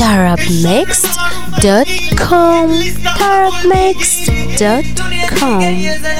tarabmixed.com tarabmixed.com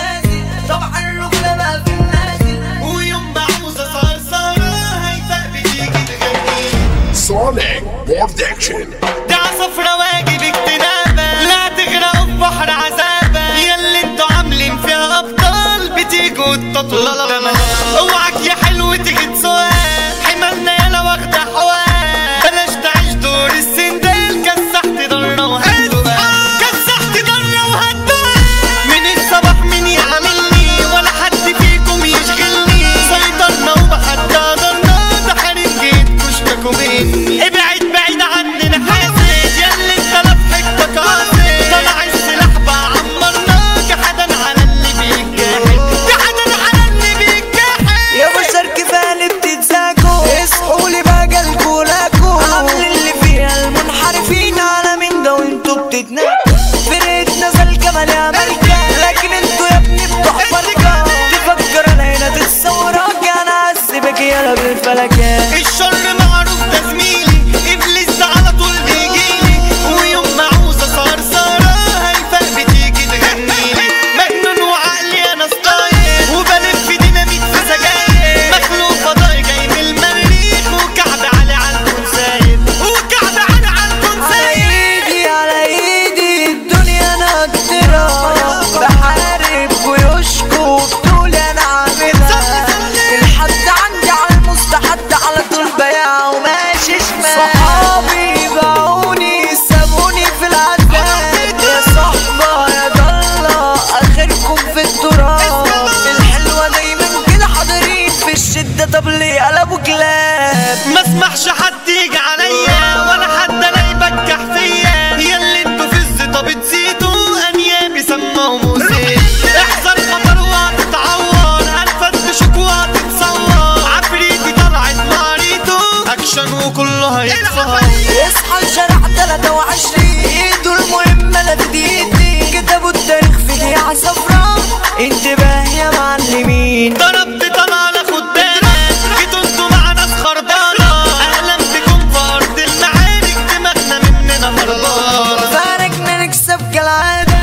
طبعا الرجولة بقى في النازل ويوم بعوزة صار صار هيفاء بتيجي تغني Sonic Production. ده صفرة واجب اجتنابة لا تغرقوا في بحر عذابة ياللي انتوا عاملين فيها ابطال بتيجوا تطلوا الدمى اوعك يا حلو تيجي تسوق حملنا يالا واخدة حوار بلاش تعيش دور السندال كسحت ضرة وهدوء كسحت ضرة وهدوء من الصباح مين يعاملني ولا حد فيكم يشغلني سيطرنا وبحد قدرنا ده حريم جيت كشتكوا مني ابعد بعيد عننا حاسد ياللي انت لفحك قاصد طلع السلاح بقى عمرناك حدا على اللي بيجاهد حدا على اللي بيجاهد يا بشر كفايه بتتزاكوا اصحوا لي بقى جالكوا لاكوا عامل اللي فيها المنحرفين على مين ده وانتوا بتتناكوا فرقتنا زي الجمل يا ملكة لكن انتوا يا ابني بتوع فرقة تفكر انا هنا تتصورك انا هسيبك يالا بالفلكات الشر معروف ده زميلي ابليس ده على طول بيجيلي ويوم ما عاوزه صار صارة هيفاء بتيجي تغنيلي مجنون وعقلي انا ستايل وبلف ديناميت في سجاير مخلوق فضاي جاي من المريخ وكعب علي على الكون سايب وكعب علي على الكون على سايب ايدي على ايدي الدنيا نكترة بحارب ويشكو بطول انا عاملها الحد عندي على المستحد على طول بياع وماشي شمال صحابي باعوني سابوني في العذاب يا صحبة يا ضالة اخركم في التراب الحلوة دايما كده حاضرين في الشدة طب ليه قلبوا كلاب ما اسمحش حد يجي عليا ولا حد انا يبجح فيا ياللي انتوا في الزيطه بتزيدوا انيابي سماهم وزيد احذر خطر وهتتعور هنفتشك وهتتصور عفريتي طلعت ماريتو اكشن وكله هيتصور يصحى الشارع 23 ايده المهمة لا تديدي كتبوا التاريخ في دقيقة صفراء انتباه يا معلمين ضربت طلع خد بالك جيتوا انتوا مع ناس خربانه اهلا بكم في ارض المعارك دماغنا مننا هربانه فارقنا نكسب كالعادة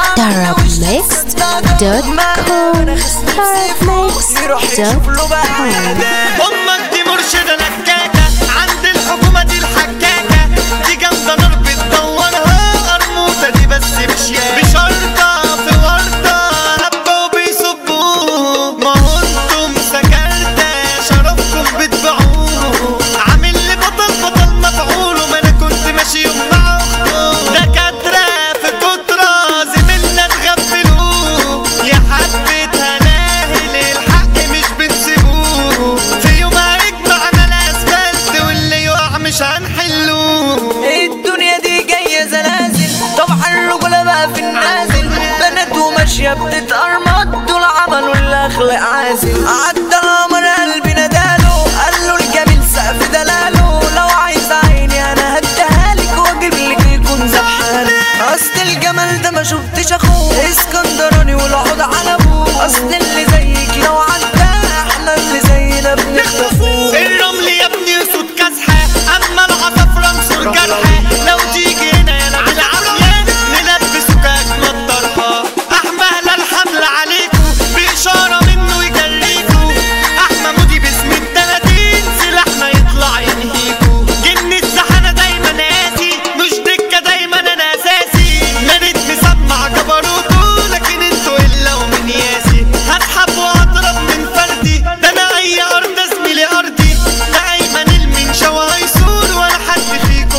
امك دي مرشدة لكاكة عند الحكومة دي الحكاكة دي جامدة نار بتدورها قرموطة دي بس مشياكة بشرطة في ورطة هبة وبيصبوه ما هو انتم سكرتة شرفكم بتبيعوه عامل لي بطل بطل مفعول وما انا كنت ماشي يوم مع اخته دكاترة في كترة زميلنا تغفلوه يا حبة هناهل الحق مش بتسيبوه في يوم هيجمعنا الاسفلت واللي يقع مش هنحلوه الدنيا دي جاية زلازل طبعا الرجولة بقى في النازل بنات وماشية بتتقرمط دول عملوا الاخلاق عازل عدى القمر قلبي ناداله قال له الجميل سقف دلاله لو عايز عيني انا هديهالك واجيب لك يكون زحالك اصل الجمال ده ما شفتش اخوه اسكندراني والعود على ابوه اصل اللي زيك لو عدى احنا اللي زينا بنخطفوه الرمل يا ابني صوت كاسحة اما العصافرة انصر جرحة لو تيجي هنا يا نعم العافية نلبسك اجمل طرحة احمل الحمل عليكو باشارة منه يجريكو احمى مودي باسم التلاتين سلاحنا يطلع ينهيكو جن السحنة دايما قاسي مش دكة دايما انا اساسي مريت مسمع جبروته لكن انتوا الا ومن ياسي هسحب واضرب من فردي ده انا اي ارض زميلي ارضي ده ايمن المنشا وهيسور ولا حد فيكم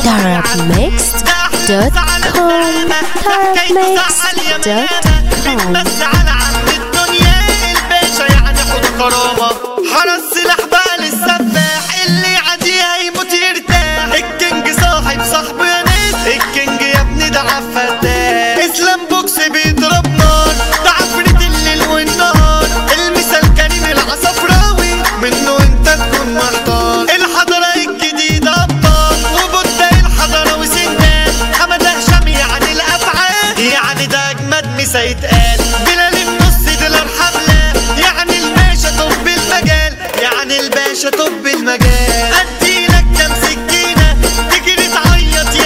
tarabmixed.com بس على عم الدنيا الباشا يعني خد كرامة حرس سلاح بقى للسفاح اللي عاديه هيموت يرتاح الكينج صاحب صاحبه يا ناس الكينج يا ابني ده عفتاح اسلام بوكس بيضرب نار ده عفريت الليل والنهار المثال كريم العصفراوي منه انت تكون محتار الحضارة الجديدة ابطال وبودة الحضارة وسندان حمد هشام يعني الافعال يعني ده اجمد مسا يتقال بلال النص ديلر حملة يعني الباشا طب المجال يعني الباشا طب المجال اديلك كام سكينة تجري تعيط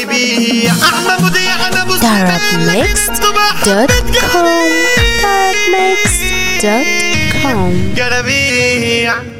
بيبيع احمى مذيع انا ابو Darabmixed.com Darabmixed.com جرابيع